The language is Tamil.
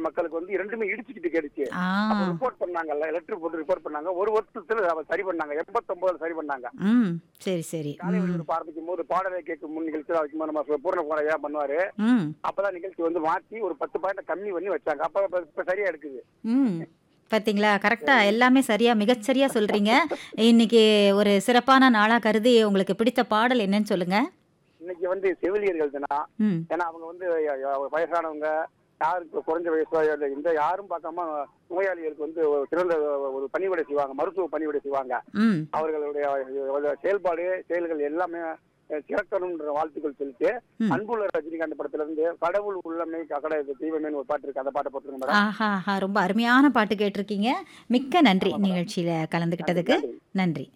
மக்களுக்கு வந்து இரண்டுமே இடிச்சுக்கிட்டு கேடுச்சு ஆ அப்ப ரிப்போர்ட் பண்ணாங்கல்ல லெட்டர் போட்டு ரிப்போர்ட் பண்ணாங்க ஒரு வருஷத்துல அவ சரி பண்ணாங்க எண்பத்தொன்பதுல சரி பண்ணாங்க ம் சரி சரி காலை ம் ஒளிபரப்பு ஆரம்பிக்கும் போது பாடலை கேட்கும் முன் நிகழ்ச்சி வைக்கும்போது நம்ம பூர்ண போறையா பண்ணுவாரு ம் அப்பதான் நிகழ்ச்சி வந்து மாத்தி ஒரு பத்து பாயிண்ட் கம்மி பண்ணி வச்சாங்க அப்ப இப்ப- இப்ப சரியா எடுக்குது ம் பார்த்தீங்களா கரெக்டா எல்லாமே சரியா மிகச்சரியா சொல்றீங்க இன்னைக்கு ஒரு சிறப்பான நாளா கருதி உங்களுக்கு பிடித்த பாடல் என்னன்னு சொல்லுங்க இன்னைக்கு வந்து செவிலியர்கள் தினம் ம் ஏன்னா அவங்க வந்து அஹ், அஹ், வயசானவங்க யாருக்கு குறைஞ்ச வயசோ இல்லை இந்த யாரும் பார்க்காம நோயாளிகளுக்கு வந்து ஒரு சிறந்த ஒரு பணிவிடை செய்வாங்க மருத்துவ பணிவிடை செய்வாங்க ம் அவர்களுடைய அஹ், செயல்பாடு செயல்கள் எல்லாமே அஹ், சிறக்கணும்ன்ற வாழ்த்துக்கள் சொல்லிட்டு ம். அன்புள்ள ரஜினிகாந்த் படத்துல இருந்து கடவுள் உள்ளமை கடை தெய்வமேன்னு ஒரு பாட்டு இருக்கு அந்த பாட்டை போட்டுருங்க மேடம் ஆஹா ஆஹா ரொம்ப அருமையான பாட்டு கேட்டிருக்கீங்க மிக்க நன்றி நிகழ்ச்சியில கலந்துக்கிட்டதுக்கு நன்றி. நன்றி